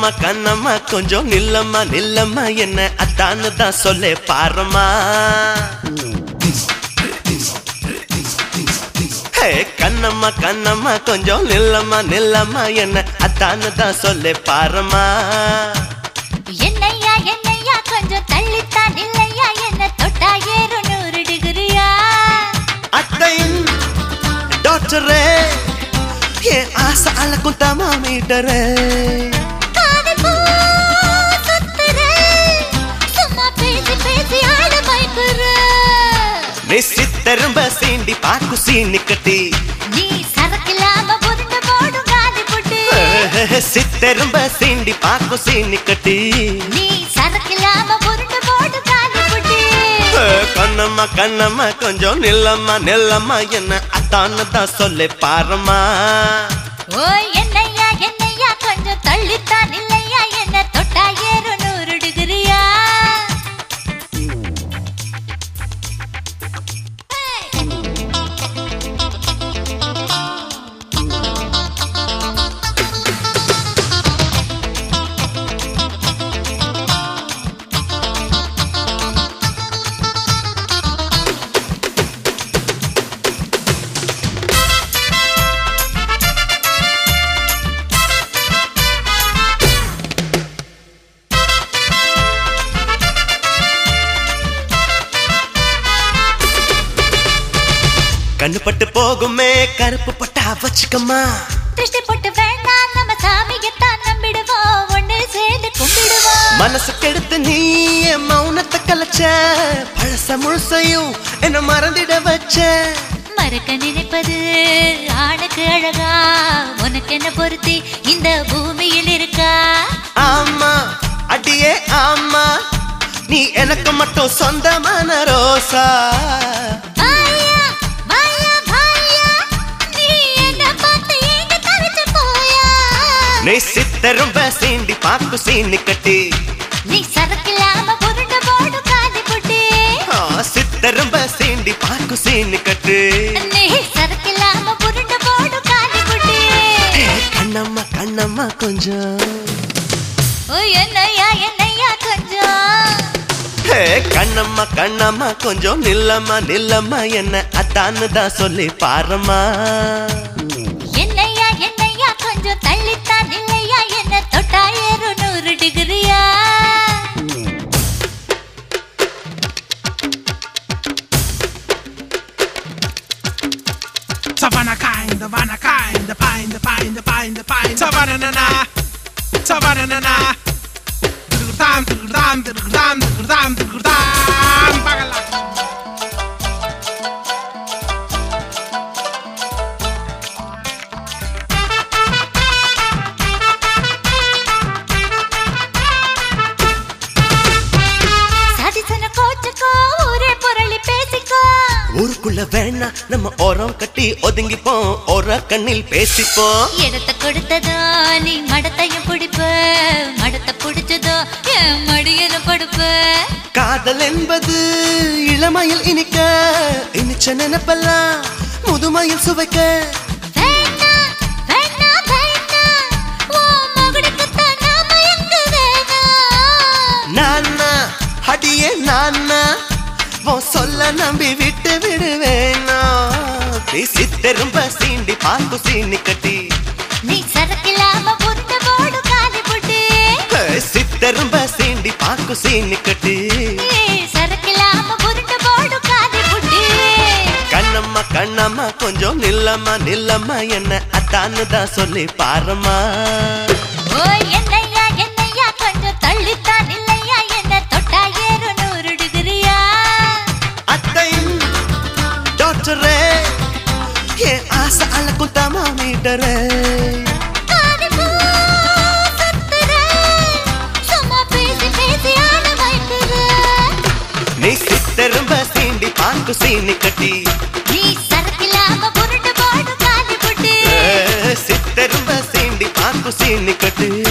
கண்ணம்மா கண்ணம்மா கொஞ்சம் நில்லம்மா நில்லம்மா என்ன அத்தான்னு தான் சொல்லே பாரம்மா ஹே, கண்ணம்மா கண்ணம்மா கொஞ்சம் நில்லம்மா நில்லம்மா என்ன அத்தான்னு தான் சொல்லே பாரம்மா என்னையா என்னையா கொஞ்சம் தள்ளித்தான் இல்லையா என்ன தொட்டா ஏறு நூறு டிகிரியா அத்தையும் டாக்டரே என் ஆசை அளக்கும் தமா மீட்டரே காது பூ சுத்துற சும்மா பேசி பேசி ஆட மயக்குற நீ சித்தரும்ப சீண்டி பாக்கு சீனி கட்டி நீ சரக்கில்லாம புரிந்து போடும் காதி புட்டு சித்தரும்ப சீண்டி பாக்கு சீனி கட்டி நீ சரக்கில்லாம புரிந்து போடும் காதி புட்டு கண்ணம்மா கண்ணம்மா கொஞ்சம் நில்லம்மா நில்லம்மா என்ன அத்தான்னு தான் சொல்லே பாரம்மா ஓ என்னையா என்னையா கொஞ்சம் தள்ளித்தான் இல்லையா என்ன தொட்டா ஏறு நூறு டிகிரியா கண்ணு பட்டு போகுமே கருப்பு பட்டா வச்சுக்கம்மா திருஷ்டி போட்டு வேண்டாம் நம்ம சாமியத்தான் நம்பிடுவோம் ஒண்ணு சேர்ந்து கும்பிடுவோம் மனசு கெடுத்து நீ என் மௌனத்தை கலைச்ச பழச முழுசையும் என்ன மறந்திட வச்ச மறக்க நினைப்பது ஆணுக்கு அழகா உனக்கு என்ன பொருத்தி இந்த பூமியில் இருக்கா ஆமா அடியே ஆமா நீ எனக்கு மட்டும் சொந்தமான ரோசா வாயா, வாயா, வாயா, நீ என்னை பார்த்து ஏங்க தவிச்சு போயா? நீ சித்தரும்ப சீண்டி பாக்கு சீனி கட்டி நீ சரக்கில்லாம புரண்டு போடு காதி புட்டி. ஆ, சித்தரும்ப சீண்டி பாக்கு சீனி கட்டு நீ சரக்கில்லாம புரண்டு போடு காதி புட்டி. ஏ, கண்ணம்மா கண்ணம்மா கொஞ்சம் ஓ, என்னையா, என்னையா கொஞ்சம் ஏ, கண்ணம்மா கண்ணம்மா கொஞ்சம் நில்லம்மா நில்லம்மா என்ன அத்தான்னு தான் சொல்லி பாரம்மா என்னையா, என்னையா கொஞ்சம் தள்ளித்தான் இல்லையா என்ன தொட்டா ஏறு நூறு டிகிரியா Savannah kind, Savannah kind, the pine, the pine, the pine, the pine, Savannah na na, Savannah na na. Dam, dam, dam, dam, dam, bagala. சாதிசன கோச்சுக்கோ ஊரே புரளி பேசிக்கோ ஊருக்குள்ள வேணா நம்ம ஓரம் கட்டி ஒதுங்கிப்போம் ஓர கண்ணில் பேசிப்போம் இடத்தை கொடுத்ததோ நீ மடத்தையும் பிடிப்ப மடத்தை பிடிச்சதோ என் மடியில கொடுப்ப காதல் என்பது இளமையில் இனிக்க இனிச்ச நினைப்பெல்லாம் முதுமையில் சுவைக்க வேண்டாம், வேண்டாம், வேண்டாம். உன் மகுடக்குத்தான் நாம எங்க வேணாம். நானா அடியே நானா உன் சொல்ல நம்பி விட்டு விடுவேனா பேசி திரும்ப சீண்டி பாக்கு சீனி கட்டி நீ சரக்கில்லாம புரிந்து போடு காலி புட்டு. சித்தரும்ப சீண்டி பாக்கு சீனி கட்டி நீ சரக்கில்லாம புரிந்து போடு காலி புட்டு. கண்ணம்மா கண்ணம்மா கொஞ்சம் நில்லம்மா நில்லம்மா என்ன அத்தான்னு தான் சொல்லி பாரம்மா ஓ, என்னையா, என்னையா, கொஞ்சம் தள்ளித்தான் இல்லையா என்ன தொட்டா ஏறு நூறு டிகிரியா அத்தையும் டாக்டரே என் ஆசை அளக்கும் தமா மீட்டரே காது பூ சுத்துற, சும்மா பேசி பேசி ஆட வைக்கிற. நீ சித்தரும்ப சீண்டி பாக்கு சீனி கட்டி நீ சரக்கில்லாம புரண்டு போடு காலி புட்டு சித்தரும்ப சீண்டி பாக்கு சீனி கட்டி